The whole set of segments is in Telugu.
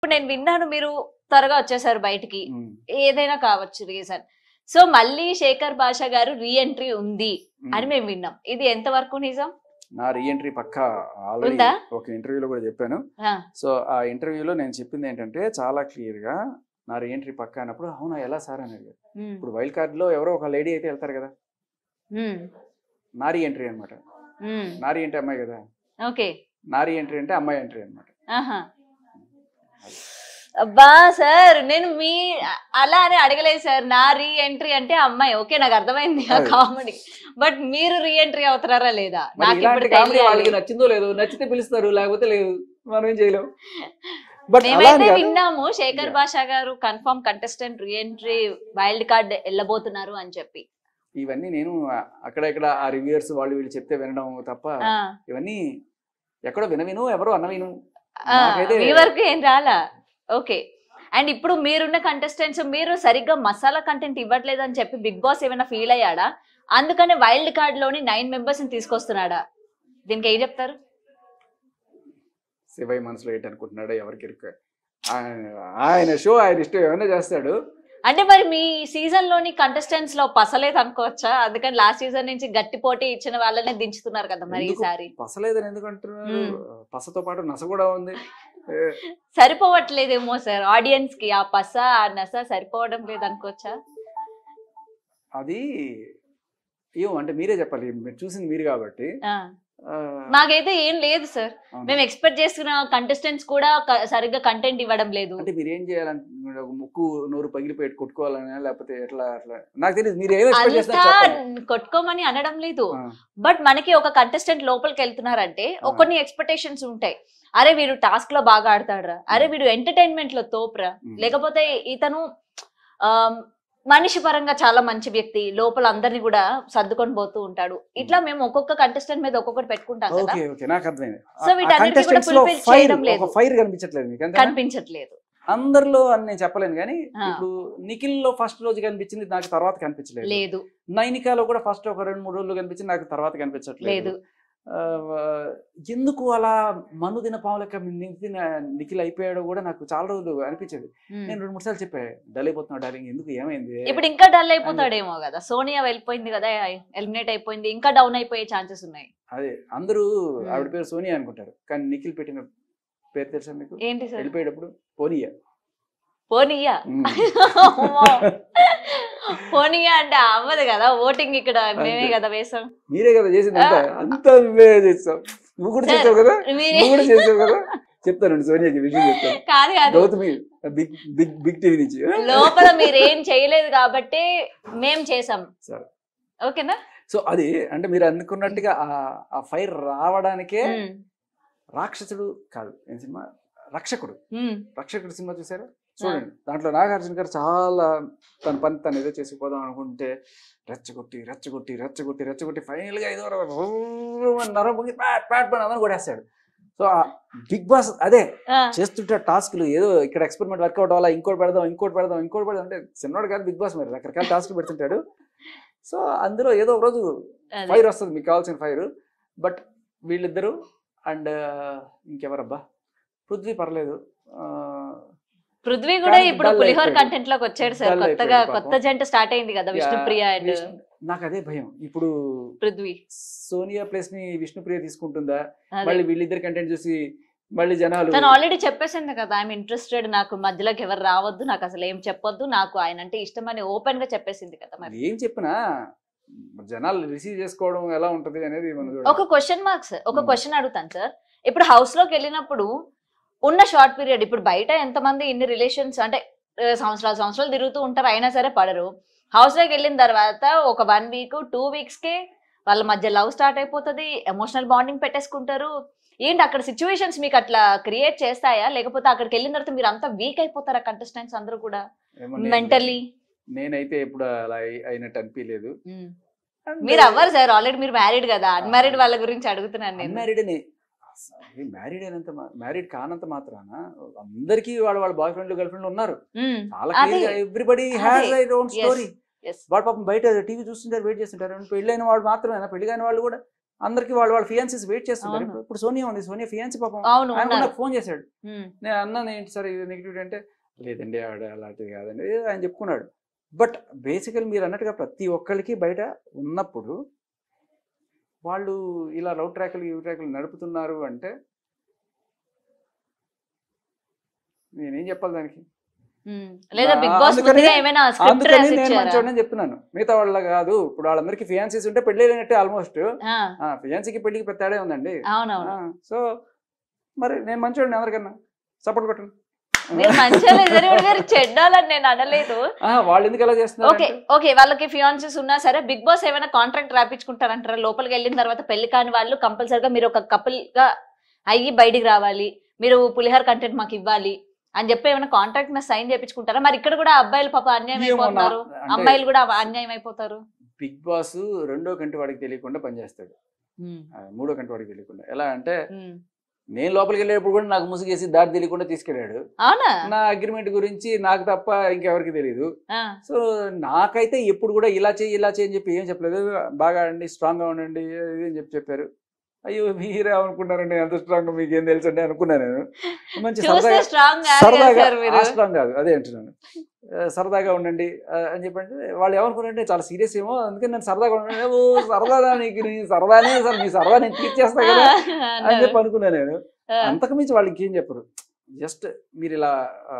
ఇప్పుడు నేను విన్నాను మీరు త్వరగా వచ్చేసారు బయటికి ఉమ్, ఏదైనా కావచ్చు రీజన్ సో మళ్ళీ శేఖర్ భాష గారు రీఎంట్రీ ఉంది ఉమ్. అని మేము విన్నాం ఇది ఎంత వరకు నిజం నా రీఎంట్రీ పక్క ఆల్రెడీ ఉందా? ఒక ఇంటర్వ్యూలో కూడా చెప్పాను ఆ, సో ఆ ఇంటర్వ్యూలో నేను చెప్పింది ఏంటంటే చాలా క్లియర్ గా నా రీఎంట్రీ పక్క అన్నప్పుడు అవునా ఎలా సార్ అని అడిగారు ఉమ్, ఇప్పుడు వైల్డ్ కార్డ్ లో ఎవరో ఒక లేడీ అయితే వెళ్తారు కదా ఉమ్, నా రీఎంట్రీ అనమాట ఉమ్, నా రీఎంట్రీ అమ్మాయి కదా ఓకే నా రీఎంట్రీ అంటే అమ్మాయి ఎంట్రీ అనమాట ఆహా అబ్బా సార్ నేను మీ అలా అని అడగలేదు సార్ నా రీ ఎంట్రీ అంటే అమ్మాయి ఓకే నాకు అర్థమైంది ఆ అదే. కామెడీ బట్ మీరు రీ ఎంట్రీ అవుతున్నారా లేదా మరి నాకు ఇప్పుడు ఇలాంటి కామెడీ వాళ్ళకి తెలియాలి. నచ్చిందో లేదో నచ్చితే పిలుస్తారు లేకపోతే లేదు మనం ఏం చేయలేం బట్ అలా మేమైతే అని కాదు. విన్నాము Shekhar Yeah. Basha garu confirm contestant re entry wild card వెళ్ళబోతున్నారు అని చెప్పి ఇవన్నీ నేను అక్కడ ఇక్కడ ఆ రివ్యూయర్స్ వాళ్ళు వీళ్ళు చెప్తే వినడం తప్ప ఆ, ఇవన్నీ ఎక్కడో వినవిను ఎవరో అన్నవిను ఆ, నాకైతే- మీ వరకు ఏం రాలా ఓకే అండ్ ఇప్పుడు మీరున్న కంటెస్టెంట్స్ మీరు సరిగ్గా మసాలా కంటెంట్ ఇవ్వట్లేదు అని చెప్పి బిగ్ బాస్ ఏమైనా ఫీల్ అయ్యాడా అందుకనే వైల్డ్ కార్డ్ లోని నైన్ మెంబర్స్ ని తీసుకొస్తున్నాడా దీనికి ఏం చెప్తారు శివయ్య మనసులో ఏంటి అనుకుంటున్నాడో ఎవరికి ఎరుక ఆయన- ఆయన షో ఆయన ఇష్టం ఏమైనా చేస్తాడు అంటే మరి మీ సీజన్ లోని కంటెస్టెంట్స్ లో పసలేదు అనుకోవచ్చా అందుకని లాస్ట్ సీజన్ నుంచి గట్టి పోటీ ఇచ్చిన వాళ్ళనే దించుతున్నారు కదా మరి ఎందుకు ఈసారి పసలేదని ఎందుకు అంటున్నారు మ్మ్. పసతో పాటు నస కూడా ఉంది ఏ, సరిపోవట్లేదేమో సార్ ఆడియన్స్ కి ఆ పస ఆ నస సరిపోవడం లేదు అనుకోవచ్చా అది ఏమో అంటే మీరే చెప్పాలి మీరు చూసింది మీరు కాబట్టి ఆ. ఆ, మాకైతే ఏం లేదు సార్ అవును. మేము ఎక్స్పెక్ట్ చేస్తున్న కంటెస్టెంట్స్ కూడా క- సరిగ్గా కంటెంట్ ఇవ్వడం లేదు అంటే మీరు ఏం చేయాలంటే ఒక ముక్కు నోరు పగిలిపోయి కొట్టుకోవాలని లేకపోతే ఎట్లా అట్లా నాకు తెలియదు మీరు ఏం ఎక్స్పెక్ట్ అంతా చేస్తారు చెప్పండి కొట్టుకోమని అనడం లేదు ఆ, బట్ మనకి ఒక కంటెస్టెంట్ లోపలికి వెళ్తున్నారంటే ఆ. కొన్ని ఎక్స్పెక్టేషన్స్ ఉంటాయి అరే వీడు టాస్క్ లో బాగా ఆడతాడురా అరే వీడు ఎంటర్టైన్మెంట్ లో తోపురా మ్మ్. లేకపోతే ఇతను ఆ, మనిషి పరంగా చాలా మంచి వ్యక్తి లోపల అందరిని కూడా సర్దుకొని పోతూ ఉంటాడు ఇట్లా మేము ఒక్కొక్క కంటెస్టెంట్ మీద ఒక్కొక్కటి పెట్టుకుంటాం కదా ఓకే ఓకే నాకు అర్థమైంది So వీటన్నిటిని కూడా కంటెస్టెంట్స్ లో fulfill ఫైర్ చేయడం లేదు. ఒక ఫైర్ కనిపించట్లేదు మీకు అంతేనా? కనిపించట్లేదు అందరిలో అని నేను చెప్పలేను కానీ ఆ. ఇప్పుడు నిఖిల్ లో ఫస్ట్ రోజు కనిపించింది నాకు తర్వాత కనిపించలేదు లేదు నైనికాలో కూడా ఫస్ట్ ఒక రెండు మూడు రోజులు కనిపించింది నాకు తర్వాత కనిపించట్లేదు లేదు ఆ, ఎందుకు అలా మను దిన పావులక నిఖిల్ నిఖిల్ అయిపోయాడో కూడా నాకు చాలా రోజులు అనిపించేది మ్మ్. నేను రెండు మూడు సార్లు చెప్పా డల్ అయిపోతున్నా డార్లింగ్ ఎందుకు ఏమైంది ఇప్పుడు ఇంకా డల్ అయిపోతాడేమో కదా సోనియా వెళ్ళిపోయింది కదా ఎలిమినేట్ అయిపోయింది ఇంకా డౌన్ అయిపోయే ఛాన్సెస్ ఉన్నాయి అదే అందరూ మ్మ్. ఆవిడ పేరు సోనియా అనుకుంటారు కానీ నిఖిల్ పెట్టిన పేరు తెలుసా మీకు ఏంటి సార్ వెళ్ళిపోయేటప్పుడు పోనీయా పోనీయా మ్మ్. అమ్మో. పోనీయా అంటే అవ్వదు కదా ఓటింగ్ ఇక్కడ మేమే అంతే. కదా వేసాం మీరే కదా చేసింది అంతా అంతా నువ్వే చేస్తావు నువ్వు కూడా సార్, చేసావు కదా మీరే నువ్వు కూడా చేసావు కదా చెప్తాను సోనియాకి విషయం చెప్తాను కాదు కాదు Gautami Big Big Big TV నుంచి లోపల మీరేం చేయలేదు కాబట్టి మేం చేసాం సరే. ఓకేనా సో అది అంటే మీరు అనుకున్నట్టుగా ఆ- ఆ ఫైర్ రావడానికే మ్మ్. రాక్షసుడు కాదు ఏం సినిమా రక్షకుడు మ్మ్. రక్షకుడు సినిమా చూసారా చూడండి దాంట్లో నాగార్జున గారు చాలా తన పని తను ఏదో చేసిపోదాం అనుకుంటే రెచ్చగొట్టి రెచ్చగొట్టి రెచ్చగొట్టి రెచ్చగొట్టి ఫైనల్ గా ఏదో నరం పొంగి ప్యాట్ ప్యాట్ పని అందరూ కొట్టేస్తాడు సో ఆ బిగ్ బాస్ అదే ఆ, చేస్తుంటే టాస్క్లు ఏదో ఇక్కడ ఎక్స్పెరిమెంట్ వర్కౌట్ అవ్వాలా ఇంకోటి పెడదాం ఇంకోటి పెడదాం ఇంకోటి పెడదాం అంటే చిన్నోడు కాదు బిగ్ బాస్ మరి రకరకాల టాస్క్లు పెడుతుంటాడు సో అందులో ఏదో ఒక రోజు అదే. ఫైర్ వస్తుంది మీకు కావాల్సిన ఫైర్ బట్ వీళ్ళిద్దరు అండ్ ఇంకెవరబ్బా పృథ్వీ పర్లేదు ఆ, పృథ్వీ కూడా కానీ ఇప్పుడు dull పులిహోర అయిపోయాడు. కంటెంట్ లోకి వచ్చాడు సార్ Dull కొత్తగా అయిపోయాడు కొత్త పాపం. జంట స్టార్ట్ అయింది కదా విష్ణుప్రియ యా, అండ్ విష్ణు- నాకు అదే భయం ఇప్పుడు పృథ్వీ సోనియా ప్లేస్ ని విష్ణుప్రియ తీసుకుంటుందా అదే. మళ్ళీ వీళ్ళిద్దరు కంటెంట్ చూసి మళ్ళీ జనాలు తను ఆల్రెడీ చెప్పేసింది కదా ఐఎమ్ ఇంట్రెస్టెడ్ నాకు మధ్యలోకి ఎవరు రావద్దు నాకు అసలు ఏం చెప్పొద్దు నాకు ఆయన అంటే ఇష్టం అని ఓపెన్ గా చెప్పేసింది కదా మరి ఏం చెప్పినా జనాలు రిసీవ్ చేసుకోవడం ఎలా ఉంటది అనేది మనం చూడాలి. ఒక క్వశ్చన్ మార్క్స్ ఒక Hmm. క్వశ్చన్ అడుగుతాను సార్ ఇప్పుడు హౌస్ లోకి వెళ్ళినప్పుడు ఉన్న షార్ట్ పీరియడ్ ఇప్పుడు బయట ఎంతమంది ఇన్ని రిలేషన్స్ అంటే ఆ, సంవత్సరాలు సంవత్సరాలు తిరుగుతూ ఉంటారు అయినా సరే పడరు హౌస్ లోకి వెళ్ళిన తర్వాత ఒక వన్ వీక్ టూ వీక్స్ కే వాళ్ళ మధ్య లవ్ స్టార్ట్ అయిపోతుంది ఎమోషనల్ బాండింగ్ పెట్టేసుకుంటారు ఏంటి అక్కడ సిచ్యువేషన్స్ మీకు అట్లా క్రియేట్ చేస్తాయా లేకపోతే అక్కడికి వెళ్ళిన తర్వాత మీరు అంతా వీక్ అయిపోతారా కంటెస్టెంట్స్ అందరూ కూడా ఏమో నేను- మెంటల్లీ నేనైతే ఎప్పుడు అలా అయి- అయినట్టు అనిపించలేదు మీరు అవ్వరు సార్ ఆల్రెడీ మీరు మ్యారీడ్ కదా అన్మ్యారీడ్ వాళ్ళ గురించి అడుగుతున్నాను నేను అన్మ్యారీడ్ మ్యారీడ్ అయినంత మ్యారీడ్ కానంత మాత్రాన అందరికీ వాళ్ళ వాళ్ళ బాయ్ ఫ్రెండ్లు గర్ల్ ఫ్రెండ్లు ఉన్నారు మ్మ్. చాలా అదే. ఎవ్రీబడి హ్యాస్ అదే. I own Yes. Story Yes. వాడు పాపం బయట టీవీ చూస్తుంటారు వెయిట్ చేస్తుంటారు పెళ్ళైన వాళ్ళు మాత్రమేనా పెళ్లి కాని వాళ్ళు కూడా అందరికి వాళ్ళ వాళ్ళ ఫియాన్సీస్ వెయిట్ చేస్తుంటారు అవును. ఇప్పుడు- ఇప్పుడు సోనియా ఉంది సోనియా ఫియాన్సీ పాపం అవును ఆయన కూడా ఉన్నారు నాకు ఫోన్ చేశాడు ఉమ్, నేను అన్నాను ఏంటి సార్ ఇది నెగిటివ్ అంటే లేదండి ఆవిడ అలాంటిది కాదండి ఏదో ఆయన చెప్పుకున్నాడు బట్ బేసికల్ మీరు అన్నట్టుగా ప్రతి ఒక్కరికి బయట ఉన్నప్పుడు వాళ్ళు ఇలా లవ్ ట్రాక్లు ఇవి ట్రాక్లు నడుపుతున్నారు అంటే నేనేం చెప్పాలి దానికి ఉమ్. లేదా నా- బిగ్ బాస్ అందుకనే- ముందుగా ఏమైనా స్క్రిప్ట్ అందుకని రాసి నేను ఇచ్చారా మంచోడని చెప్తున్నాను మిగతా వాళ్ళ కాదు ఇప్పుడు వాళ్ళందరికీ ఫియాన్సీస్ ఉంటే పెళ్లి లేనట్టే ఆల్మోస్ట్ ఆ, ఫియాన్సీకి పెళ్లికి పెద్ద తేడా ఉందండి అవునవును సో మరి నేను మంచోడిని అందరికన్నా సపోర్ట్ కొట్టండి మీరు మంచిగా లేదని కూడా మీరు చెడ్డాలని నేను అనలేదు ఆ, వాళ్ళు ఎందుకు ఎలా చేస్తున్నారు ఓకే ఓకే వాళ్ళకి ఫియాన్సెస్ ఉన్నా సరే బిగ్ బాస్ ఏమైనా కాంట్రాక్ట్ రాపించుకుంటారంటారా లోపలికి వెళ్ళిన తర్వాత పెళ్లి కాని వాళ్ళు కంపల్సరిగా మీరు ఒక కపుల్ గా అయ్యి బయటికి రావాలి మీరు పులిహార కంటెంట్ మాకు ఇవ్వాలి అని చెప్పి ఏమైనా కాంట్రాక్ట్ మీద సైన్ చేయించుకుంటారా మరి ఇక్కడ కూడా అబ్బాయిలు పాప అన్యాయం ఏమో నా- అయిపోతున్నారు అంటే అమ్మాయిలు కూడా అన్యాయం అయిపోతారు బిగ్ బాస్ రెండో కంటి వాడికి తెలియకుండా పనిచేస్తాడు ఆ, మూడో కంటి వాడికి తెలియకుండా ఎలా అంటే ఉమ్. నేను లోపలికి వెళ్ళేటప్పుడు కూడా నాకు ముసుగేసి దారి తెలియకుండా తీసుకెళ్ళాడు అవునా నా అగ్రిమెంట్ గురించి నాకు తప్ప ఇంకెవరికి తెలియదు ఆ, సో నాకైతే ఎప్పుడు కూడా ఇలా చేయి ఇలా చేయి అని చెప్పి ఏం చెప్పలేదు బాగా అండి స్ట్రాంగ్ గా ఉండండి ఇది అని చెప్పి చెప్పారు అయ్యో మీరే అనుకున్నారండి ఎంత స్ట్రాంగ్ మీకు ఏం తెలుసు అండి అనుకున్నాను నేను మంచి చూస్తే సరదాగా స్ట్రాంగ్ సరదాగా మీరు స్ట్రాంగ్ కాదు అదే అంటున్నాను ఆ, సరదాగా ఉండండి ఆ, అని చెప్పంటే వాళ్ళు ఏమనుకున్నారంటే చాలా సీరియస్ ఏమో అందుకని నేను సరదాగా ఉండండి ఓ సరదాగా నీకు నీ సరదానే సార్ నీ సరదా నేను తీర్చేస్తా కదా అని చెప్పి అనుకున్నాను నేను అంతకు మించి వాళ్ళకి ఏం చెప్పరు జస్ట్ మీరు ఇలా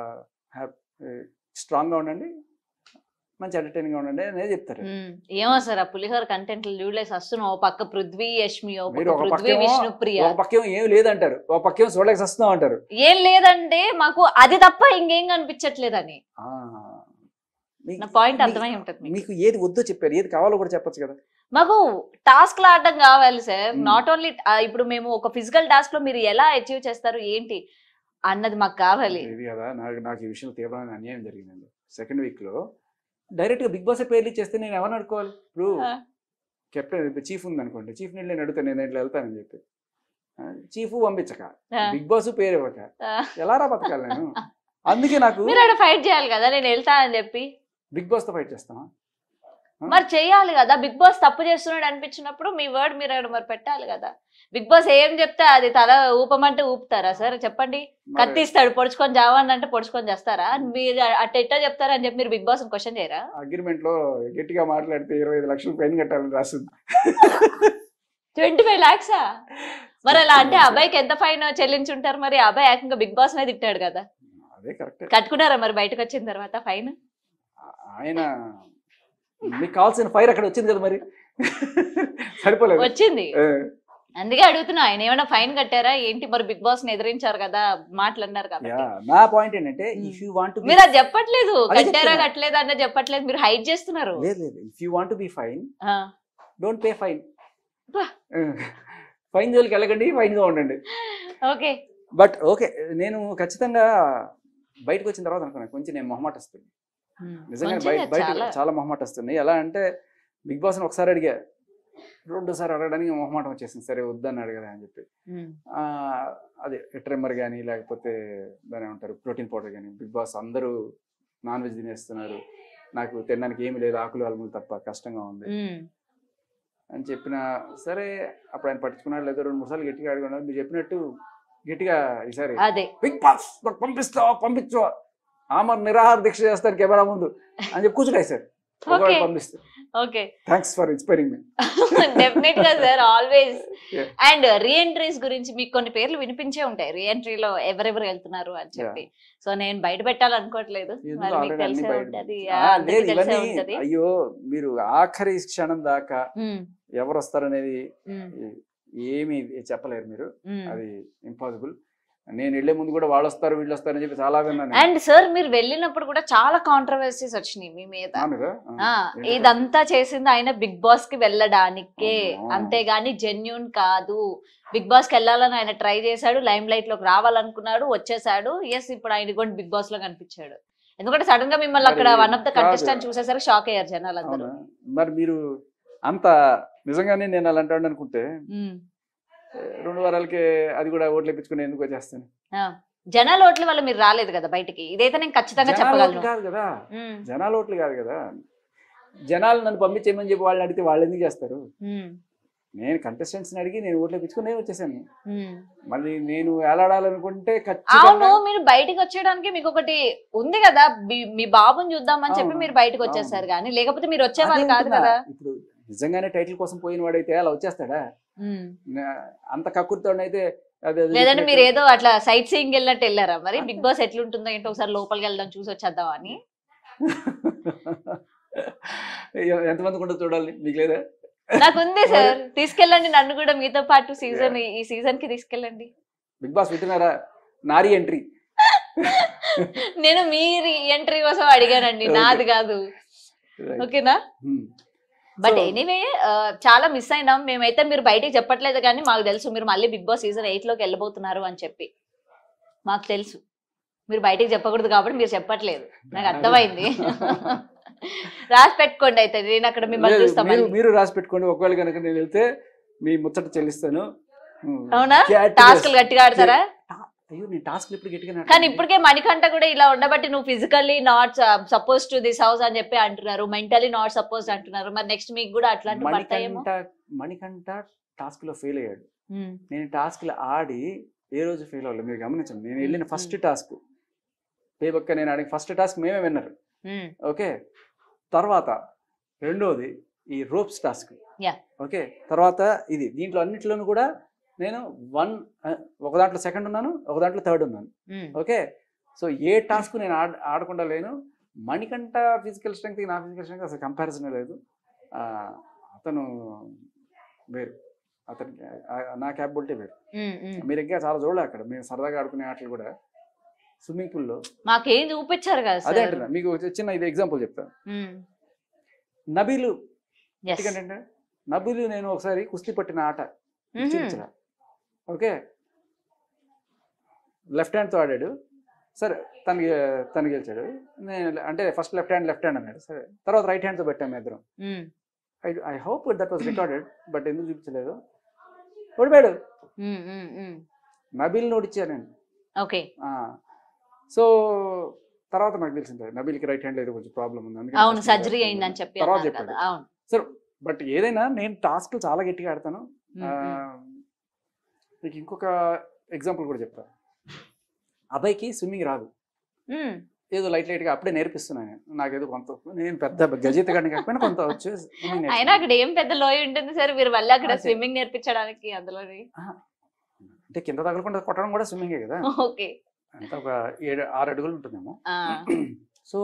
స్ట్రాంగ్ గా ఉండండి మంచి ఎంటర్టైనింగ్ గా ఉండండి అనేది చెప్తారు ఉమ్, ఏమో సార్ ఆ పులిహోర కంటెంట్ చూడలేసి వస్తున్నాం ఓ పక్క పృథ్వీ యష్మి ఓ మీరు పక్క ఒక పృథ్వీ పక్కేమో విష్ణుప్రియ ఒక పక్కేమో ఏం లేదంటారు ఒక పక్కేమో చూడలేక వస్తున్నాం అంటారు ఏం లేదంటే మాకు అది తప్ప ఇంకేం కనిపించట్లేదని ఆ, మీకు- నా పాయింట్ మీకు- అర్థమై ఉంటుంది మీకు. మీకు ఏది వద్దో చెప్పారు ఏది కావాలో కూడా చెప్పొచ్చు కదా మాకు టాస్క్ ఆడడం కావాలి సార్ Hmm. నాట్ ఓన్లీ ఇప్పుడు మేము ఒక ఫిజికల్ టాస్క్ లో మీరు ఎలా అచీవ్ చేస్తారు ఏంటి అన్నది మాకు కావాలి ఇది కదా నాకు నాకు ఈ విషయంలో తీవ్రమైన అన్యాయం జరిగిందండి సెకండ్ వీక్ లో డైరెక్ట్ గా బిగ్ బాస్ పేర్లు ఇచ్చేస్తే నేను ఎవరిని అడుకోవాలి ఇప్పుడు ఆ. కెప్టెన్ చీఫ్ ఉంది అనుకోండి చీఫ్ నీళ్ళు నేను అడుగుతాను నేను ఇట్లా వెళ్తానని చెప్పి చీఫ్ పంపించక ఆ, బిగ్ బాస్ పేరు ఇవ్వక ఆ. ఎలా రా బతకాలి నేను అందుకే నాకు మీరు ఆడ ఫైట్ చేయాలి కదా నేను వెళ్తా అని చెప్పి బిగ్ బాస్ తో ఫైట్ చేస్తాను మరి చేయాలి కదా బిగ్ బాస్ తప్పు చేస్తున్నాడు అనిపించినప్పుడు మీ వర్డ్ మీరు ఆడ మరి పెట్టాలి కదా బిగ్ బాస్ ఏం చెప్తే అది తల ఊపమంటే ఊపుతారా సార్ చెప్పండి కత్తిస్తాడు పొడుచుకొని జావని అంటే పొడుచుకొని చేస్తారా మీరు అట్ట ఎట్టా చెప్తారా అని చెప్పి మీరు బిగ్ బాస్ క్వశ్చన్ చేయరా అగ్రిమెంట్ లో గట్టిగా మాట్లాడితే ఇరవై ఐదు లక్షలు ఫైన్ కట్టాలని రాసింది ట్వంటీ ఫైవ్ లాక్సా మరి అలా అంటే అబ్బాయికి ఎంత ఫైన్ చెల్లించుంటారు మరి ఆ అబ్బాయి ఏకంగా బిగ్ బాస్ మీద తిట్టాడు కదా అదే కరెక్ట్ కట్టుకున్నారా మరి బయటకు వచ్చిన తర్వాత ఫైన్ ఆయన మీకు కావాల్సిన ఫైర్ అక్కడ వచ్చింది కదా మరి సరిపోలేదు వచ్చింది ఏ, అందుకే అడుగుతున్నా ఆయన ఏమైనా ఫైన్ కట్టారా ఏంటి మరి బిగ్ బాస్ ని ఎదిరించారు కదా మాట్లాడినారు యా కదా నా పాయింట్ ఏంటంటే Hmm. ఇఫ్ యూ వాంట్ మీరు అది చెప్పట్లేదు అదే కట్టారా చెప్తున్నా. కట్టలేదా అన్న చెప్పట్లేదు మీరు హైడ్ చేస్తున్నారు లేదు లేదు if you want be fine ఆ, డోంట్ పే ఫైన్ బా. ఫైన్ జోలికి వెళ్ళకండి ఫైన్ గా ఉండండి ఓకే బట్ ఓకే నేను ఖచ్చితంగా బయటకు వచ్చిన తర్వాత అనుకున్నాను కొంచెం నేను మొహమాట వస్తుంది నిజంగా కొంచెం బయట బయట చాలా. చాలా మొహమాట వస్తుంది ఎలా అంటే బిగ్ బాస్ని ఒకసారి అడిగా రెండోసారి అడగడానికి మొహమాటం వచ్చేసింది సరే వద్దన్నాడు కదా అని చెప్పి ఉమ్, ఆ, అదే ట్రిమ్మర్ కానీ లేకపోతే దాని ఏమంటారు ప్రోటీన్ పౌడర్ కానీ బిగ్ బాస్ అందరూ నాన్ వెజ్ తినేస్తున్నారు నాకు తినడానికి ఏమీ లేదు ఆకులు అలుములు తప్ప కష్టంగా ఉంది ఉమ్, అని చెప్పిన సరే అప్పుడు ఆయన పట్టించుకున్నాడు లేదో రెండు మూడు సార్లు గట్టిగా అడుగున్నాడు మీరు చెప్పినట్టు గట్టిగా ఈసారి అదే బిగ్ బాస్ నాకు పంపిస్తావా పంపించవా ఆమె నిరాహార దీక్ష చేస్తారు కెమెరా ముందు అని చెప్పి కూర్చుంటాయి సార్ ఓకే పంపిస్తే ఓకే థ్యాంక్స్ ఫర్ ఇన్స్పైరింగ్ మీ డెఫినెట్ గా sir always Yeah. And reentries గురించి మీకు కొన్ని పేర్లు వినిపించే ఉంటాయి రీఎంట్రీలో ఎవరెవరు వెళ్తున్నారు అని చెప్పి సో నేను బయట పెట్టాలనుకోవట్లేదు మరి మీకు తెలిసే ఉంటది ఆ, అందరికీ లేదు తెలిసే ఇవన్నీ ఉంటది అయ్యో మీరు ఆఖరి క్షణం దాకా ఉమ్, ఎవరు వస్తారనేది ఉమ్, ఏమి చెప్పలేరు మీరు ఉమ్. అది ఇంపాసిబుల్ నేను వెళ్లే ముందు కూడా వాళ్ళు వస్తారు వీళ్ళు వస్తారు అని చెప్పి చాలా విన్నాను నేను. అండ్ సార్ మీరు వెళ్ళినప్పుడు కూడా చాలా కాంట్రవర్సీస్ వచ్చినాయి మీ మీద నా మీద ఆ, ఏంటి? ఇదంతా చేసింది ఆయన బిగ్ బాస్ కి వెళ్ళడానికే అమ్మో. అంతేగాని జెన్యున్ కాదు బిగ్ బాస్ కి వెళ్ళాలని ఆయన ట్రై చేశాడు లైమ్ లైట్ లోకి రావాలనుకున్నాడు వచ్చేసాడు ఎస్ ఇప్పుడు ఆయన కూడా బిగ్ బాస్ లో కనిపించాడు ఎందుకంటే సడన్ గా మిమ్మల్ని అక్కడ మరి వన్ ఆఫ్ ద కాదు. కంటెస్టెంట్ చూసేసరికి షాక్ అయ్యారు జనాలు అందరూ అవునా మరి మీరు అంత నిజంగానే నేను అలా అంటాను అనుకుంటే ఉమ్. ఏ, రెండు వారాలకే అది కూడా ఓట్లు ఇప్పించుకుని ఎందుకు వచ్చేస్తాను ఆ. జనాల ఓట్ల వల్ల మీరు రాలేదు కదా బయటికి ఇదైతే నేను ఖచ్చితంగా జనాల ఓట్లు చెప్పగలను కాదు కదా ఉమ్, జనాల ఓట్లు కాదు కదా జనాలు నన్ను పంపించేయమని చెప్పి వాళ్ళని అడిగితే వాళ్ళు ఎందుకు చేస్తారు ఉమ్, నేను కంటెస్టెంట్స్ అడిగి నేను ఓట్లు వేయించుకుని నేను వచ్చేసాను ఉమ్. మళ్ళీ నేను వేలాడాలనుకుంటే అవును ఖచ్చితంగా మీరు బయటికి వచ్చేయడానికి మీకు ఒకటి ఉంది కదా మీ- మీ బాబుని చూద్దామని చెప్పి అవును. మీరు బయటకు వచ్చేసారు కానీ లేకపోతే మీరు వచ్చేవాళ్ళు అదే కాదు అంటున్నా. కదా ఇప్పుడు నిజంగానే టైటిల్ కోసం పోయిన వాడైతే అలా వచ్చేస్తాడా ఉమ్. నా- అంత కక్కుర్తోడైతే అదే అదే లేదంటే మీరు చెప్పినట్టు- ఏదో అట్లా సైట్ సీయింగ్ వెళ్ళినట్టు వెళ్ళారా మరి బిగ్ బాస్ ఎట్లుంటుందో ఏంటో ఒకసారి లోపలికి వెళ్దాం చూసి వచ్చేద్దాం అని ఎంతమంది కూడా చూడాలి మీకు లేదా నాకు ఉంది సార్ తీసుకెళ్ళండి నన్ను కూడా మీతో పాటు సీజన్ ఈ సీజన్ కి తీసుకెళ్ళండి బిగ్ బాస్ వింటున్నారా నారీ ఎంట్రీ నేను మీ ఎంట్రీ కోసం అడిగానండి Okay. నాది కాదు ఓకేనా బట్ So- ఎనీవే చాలా మిస్ అయినాం మేమైతే మీరు బయటికి చెప్పట్లేదు కానీ మాకు తెలుసు మీరు మళ్ళీ బిగ్ బాస్ సీజన్ ఎయిట్ లోకి వెళ్ళబోతున్నారు అని చెప్పి మాకు తెలుసు మీరు బయటికి చెప్పకూడదు కాబట్టి మీరు చెప్పట్లేదు నాకు అర్థమైంది రాసి పెట్టుకోండి అయితే నేను అక్కడ మిమ్మల్ని చూస్తాం మీరు మళ్ళీ. మీరు రాసి పెట్టుకోండి ఒకవేళ కనుక నేను వెళ్తే మీ ముచ్చట చెల్లిస్తాను ఉమ్. అవునా Cat టాస్క్లు race. గట్టిగా ఆడతారా అయ్యో నేను టాస్క్ ఇప్పుడు గట్టిగా కానీ ఆడతాను. ఇప్పటికే మణికంఠ కూడా ఇలా ఉండబట్టి నువ్వు physically not suppose to this house అని చెప్పి అంటున్నారు మెంటలీ నాట్ సపోజ్ అంటున్నారు మరి నెక్స్ట్ మీకు కూడా అట్లాంటి పడతాయేమో మణికంఠ మణికంఠ టాస్క్ లో ఫెయిల్ అయ్యాడు ఉమ్, నేను టాస్క్ లో ఆడి ఏ రోజు ఫెయిల్ అవ్వలేదు మీరు గమనించండి నేను వెళ్ళిన మ్మ్. ఫస్ట్ టాస్క్ పేపక్క నేను ఆడిన ఫస్ట్ టాస్క్ మేమే విన్నారు ఉమ్, ఓకే తర్వాత రెండోది ఈ రోప్స్ టాస్క్ Yeah. ఓకే తర్వాత ఇది దీంట్లో అన్నిట్లోనూ కూడా నేను వన్ ఒక దాంట్లో సెకండ్ ఉన్నాను ఒక దాంట్లో థర్డ్ ఉన్నాను ఉమ్, ఓకే సో ఏ టాస్క్ నేను ఆడ ఆడకుండా లేను మణికంఠ ఫిజికల్ స్ట్రెంగ్త్ నా ఫిజికల్ స్ట్రెంగ్త్ అసలు కంపారిజన్ లేదు ఆ, అతను వేరు అతనికి ఆ- నా క్యాపబిలిటీ వేరు ఉమ్, ఉమ్. మీరు ఇంకా చాలా చూడలే అక్కడ మేము సరదాగా ఆడుకునే ఆటలు కూడా స్విమ్మింగ్ పూల్లో మాకేం చూపించారు కదా అదే సార్ అంటున్నా మీకు ఒక చిన్న ఇది ఎగ్జాంపుల్ చెప్తాను ఉమ్, నబీలు yes. ఎందుకంటే నబీలు నేను ఒకసారి కుస్తీ పట్టిన ఆట మ్హూ. చూపించరా ఓకే లెఫ్ట్ హ్యాండ్తో ఆడాడు సరే తనకి తను గెలిచాడు నేను అంటే first left hand left hand అన్నాడు సరే తర్వాత రైట్ హ్యాండ్తో పెట్టాము ఇద్దరం um, I I hope that was recorded but ఎందుకు చూపించలేదు ఓడిపోయాడు ఉమ్, ఉమ్, ఉమ్. నబీల్ని ఓడిచ్చాను నేను ఓకే సో తర్వాత నాకు తెలిసింది నబీల్కి రైట్ హ్యాండ్ ఏదో కొంచెం ప్రాబ్లం ఉంది అందుకని అవును first సర్జరీ left అయిందని చెప్పి తర్వాత అన్నారు చెప్పాడు కదా అవును సరే బట్ ఏదైనా నేను టాస్క్ చాలా గట్టిగా ఆడతాను ఉమ్, ఆ, ఉమ్. మీకు ఇంకొక ఎగ్జాంపుల్ కూడా చెప్తా అబ్బాయికి స్విమ్మింగ్ రాదు ఉమ్, ఏదో లైట్ లైట్గా అప్పుడే నేర్పిస్తున్నాను నేను. నాకేదో కొంత నేను పెద్ద గజయిత గడిని కాకపోయినా కొంత వచ్చి swimming అయినా అక్కడ ఏం పెద్ద లోయ ఉంటుంది సార్ మీరు మళ్ళీ అక్కడ అదే. స్విమ్మింగ్ నేర్పించడానికి అందులోని అంటే కింద తగలకుండా కొట్టడం కూడా స్విమ్మింగే కదా ఓకే అంత ఒక ఏడు ఆరు అడుగులు ఉంటుందేమో ఆ, సో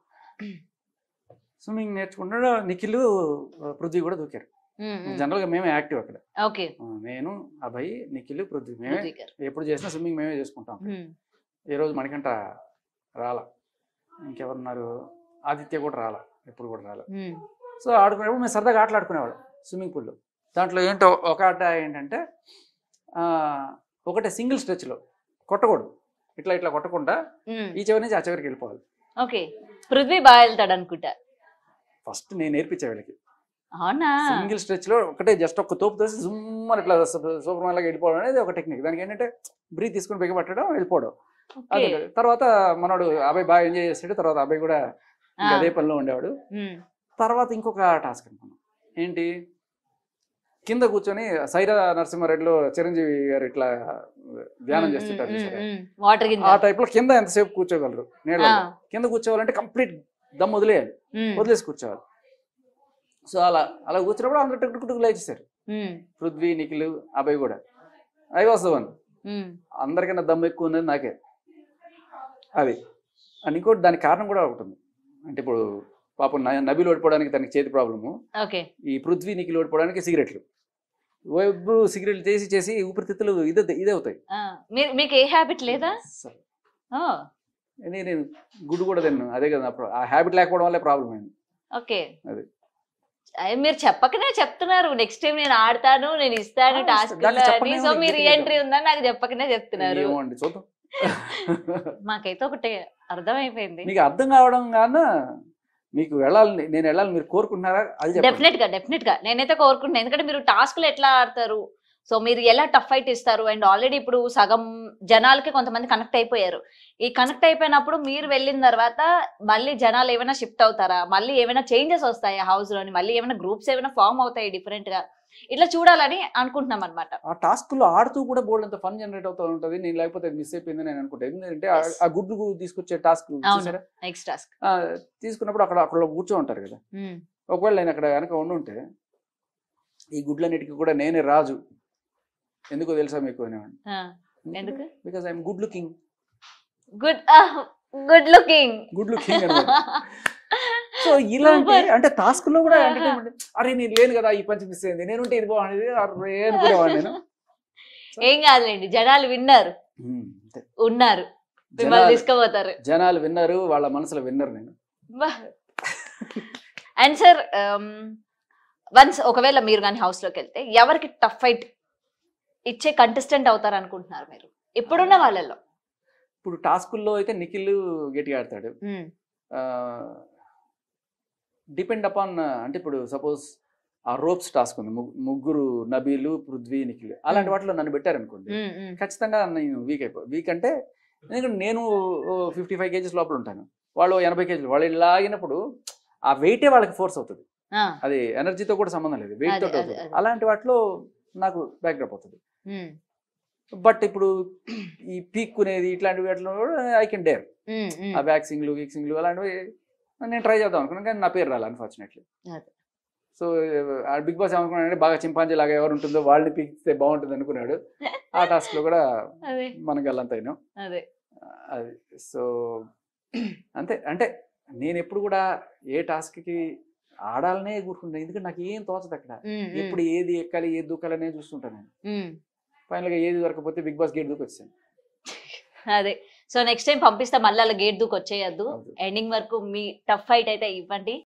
స్విమ్మింగ్ నేర్చుకుంటూ నిఖిల్ పృథ్వీ కూడా దూకారు ఉమ్, ఉమ్. జనరల్ గా మేమే యాక్టివ్ అక్కడ ఓకే ఆ, నేను అభయ్ నిఖిల్ పృథ్వీ మేమే పృథ్వీ గారు. ఎప్పుడు చేసినా స్విమ్మింగ్ మేమే చేసుకుంటాం ఉమ్, ఈ రోజు మణికంట రాల ఇంకెవరున్నారు ఆదిత్య కూడా రాల ఎప్పుడు కూడా రాల ఉమ్, సో ఆడుకునేప్పుడు మేము సరదాగా ఆటలు ఆడుకునేవాడు స్విమ్మింగ్ పూల్లో దాంట్లో ఏంటో ఒక ఆట ఏంటంటే ఆ, ఒకటే సింగిల్ స్ట్రెచ్లో కొట్టకూడదు ఇట్లా ఇట్లా కొట్టకుండా ఉమ్. ఈ చివరి నుంచి ఆ చివరికి వెళ్ళిపోవాలి ఓకే పృథ్వీ బాగా వెళ్తాడు అనుకుంటా ఫస్ట్ నేను నేర్పించే వీళ్ళకి అవునా సింగిల్ స్ట్రెచ్ లో ఒకటే జస్ట్ ఒక తోపు తోసి జుమ్ అని ఇట్లా సూపర్ మ్యాన్ లాగా వెళ్ళిపోవడం అనేది ఒక టెక్నిక్ దానికి ఏంటంటే బ్రీత్ తీసుకుని బిగపట్టడం వెళ్ళిపోవడం ఓకే అదే తర్వాత మనోడు అబ్బాయి బాగా ఎంజాయ్ చేసాడు తర్వాత అబ్బాయి కూడా ఇంకా ఆ, అదే పనిలో ఉండేవాడు ఉమ్, తర్వాత ఇంకొక టాస్క్ అనుకున్నాం ఏంటి కింద కూర్చొని సైరా నరసింహారెడ్డిలో చిరంజీవి గారు ఇట్లా ధ్యానం ఉమ్, చేస్తుంటారు ఉమ్, చూసారా? ఉమ్, వాటర్ కింద ఆ టైప్ లో కింద ఎంతసేపు కూర్చోగలరు నీళ్ళలో ఆ, కింద కూర్చోవాలంటే కంప్లీట్ దమ్ వదిలేయాలి ఉమ్, వదిలేసి కూర్చోవాలి సో అలా అలా కూర్చున్నప్పుడు అందరూ టుక్ టుక్ టుక్ లేచేశారు ఉమ్, పృథ్వీ నిఖిల్ అభయ్ కూడా I was the one um, అందరికన్నా దమ్ ఎక్కువ ఉన్నది నాకే అది అండ్ ఇంకోటి దానికి కారణం కూడా ఒకటి ఉంది అంటే ఇప్పుడు పాపం న- నబీలు ఓడిపోవడానికి తనకి చేతి ప్రాబ్లము ఓకే ఈ పృథ్వీ నిఖిల్ ఓడిపోవడానికి సిగరెట్లు ఎప్పుడు సిగరెట్లు చేసి చేసి ఊపిరితిత్తులు ఇదే ఇదే అవుతాయి ఆ, మీరు మీకు ఏ హ్యాబిట్ లేదా అస్సలు. ఓ నేను నేను గుడ్డు కూడా తిన్నాను అదే కదా నా ప్రా- ఆ హ్యాబిట్ లేకపోవడం వల్లే ప్రాబ్లం అయింది ఓకే అది. అయ్య, మీరు చెప్పకనే చెప్తున్నారు నెక్స్ట్ టైం నేను ఆడతాను నేను ఇస్తాను ఆ, టాస్క్ దాంట్లో అని చెప్పనే సో ఉంది, మీరు గట్టిగా ఎంట్రీ ఉందని నాకు చెప్పకనే చెప్తున్నారు ఏమో అండి చూద్దాం మాకైతే ఒకటి అర్థమైపోయింది మీకు అర్థం కావడం కాన మీకు వెళ్ళాలని నేను వెళ్ళాలని మీరు కోరుకుంటున్నారా అది చెప్పండి డెఫినెట్ గా డెఫినెట్ గా నేనైతే కోరుకుంటున్నాను ఎందుకంటే మీరు టాస్క్లు ఎట్లా ఆడతారు సో మీరు ఎలా టఫ్ ఫైట్ ఇస్తారు అండ్ ఆల్రెడీ ఇప్పుడు సగం జనాలకి కొంతమంది కనెక్ట్ అయిపోయారు ఈ కనెక్ట్ అయిపోయినప్పుడు మీరు వెళ్ళిన తర్వాత మళ్ళీ జనాలు ఏమైనా షిఫ్ట్ అవుతారా మళ్ళీ ఏమైనా చేంజెస్ వస్తాయా హౌస్ లోని మళ్ళీ ఏమైనా గ్రూప్స్ ఏమైనా ఫామ్ అవుతాయి డిఫరెంట్ గా ఇట్లా చూడాలని అనుకుంటున్నాం అనమాట ఆ టాస్క్ లో ఆడుతూ కూడా బోల్డ్ అంత ఫన్ జనరేట్ అవుతూ ఉంటది నేను లేకపోతే మిస్ అయిపోయింది నేను అనుకుంటా ఎందుకంటే ఆ- Yes. ఆ గుడ్లు తీసుకొచ్చే టాస్క్ చూసారా నెక్స్ట్ టాస్క్ ఆ, తీసుకున్నప్పుడు అక్కడ అక్కడ కూర్చో ఉంటారు కదా ఒకవేళ నేను అక్కడ కనుక ఉండుంటే ఈ గుడ్లన్నిటికీ కూడా నేనే రాజు ఎందుకో తెలుసా మీకు అనేవాడిని ఎందుకు? Because I'm good looking good good looking good looking అనమాట సో ఇలాంటి Super. అంటే టాస్క్ లో కూడా ఆహా. ఎంటర్టైన్మెంట్ అరే నేను లేను కదా ఈ పంచి మిస్ అయింది నేను ఉంటే ఇది బాగుండేది అరే అనుకునేవాడిని నేను ఏం కాదులేండి జనాలు విన్నారు ఉమ్, అంతే. ఉన్నారు మిమ్మల్ని జనాలు తీసుకుపోతారు జనాలు విన్నారు వాళ్ళ మనసులో విన్నారు నేను అండ్ సార్ వన్స్ ఒకవేళ మీరు కానీ హౌస్ లోకి వెళ్తే ఎవరికి టఫ్ ఫైట్ ఇచ్చే కంటెస్టెంట్ అవుతారు అనుకుంటున్నారు మీరు ఇప్పుడున్న వాళ్ళల్లో ఇప్పుడు టాస్కుల్లో అయితే నిఖిల్ గట్టిగా ఆడతాడు ఉమ్, డిపెండ్ అపాన్ అంటే ఇప్పుడు సపోజ్ ఆ రోప్స్ టాస్క్ ఉంది ముగ్గు- ముగ్గురు నబీలు పృథ్వీ నిఖిల్ అలాంటి Hmm. వాటిలో నన్ను పెట్టారనుకోండి ఉమ్, ఉమ్, ఖచ్చితంగా నేను వీక్ అయిపో వీక్ అంటే ఎందుకంటే నేను ఫిఫ్టీ ఫైవ్ కేజీస్ లోపల ఉంటాను వాళ్ళు ఎనభై కేజీలు వాళ్ళు లాగినప్పుడు ఆ వెయిటే వాళ్ళకి ఫోర్స్ అవుతుంది ఆ, అది ఎనర్జీతో కూడా సంబంధం లేదు వెయిట్ అదే, తోటి అదే, అవుతుంది అదే. అలాంటి వాటిలో నాకు బ్యాక్డ్రాప్ అవుతుంది ఉమ్, బట్ ఇప్పుడు ఈ పీక్కునేది ఇట్లాంటి వాటిలో I can dare um, um. ఆ వ్యాక్సింగ్లు వీక్సింగ్లు అలాంటివి నేను ట్రై చేద్దాం అనుకున్నాను కానీ నా పేరు రాలి అన్ఫార్చునేట్లీ అదే. సో బిగ్ బాస్ ఏమనుకున్నాడంటే బాగా చింపాంజీ లాగా ఎవరు ఉంటుందో వాళ్ళని పీకిస్తే బాగుంటుంది అనుకున్నాడు ఆ టాస్క్ లో కూడా అదే మనకి వెళ్ళంతైనా అదే అది సో అంతే అంటే నేను ఎప్పుడు కూడా ఏ టాస్క్ కి ఆడాలనే కూరుకుంటాను ఎందుకంటే నాకు ఏం తోచదు అక్కడ ఉమ్, ఉమ్, ఎప్పుడు ఏది ఎక్కాలి ఏది దూకాలి అనేది చూస్తుంటాను నేను ఉమ్. ఫైనల్ గా ఏది దొరకపోతే బిగ్ బాస్ గేట్ దూకి వచ్చాను అదే సో నెక్స్ట్ టైం పంపిస్తే మళ్ళీ అలా గేట్ దూకి వచ్చేయద్దు అవును. ఎండింగ్ వరకు మీ టఫ్ ఫైట్ అయితే ఇవ్వండి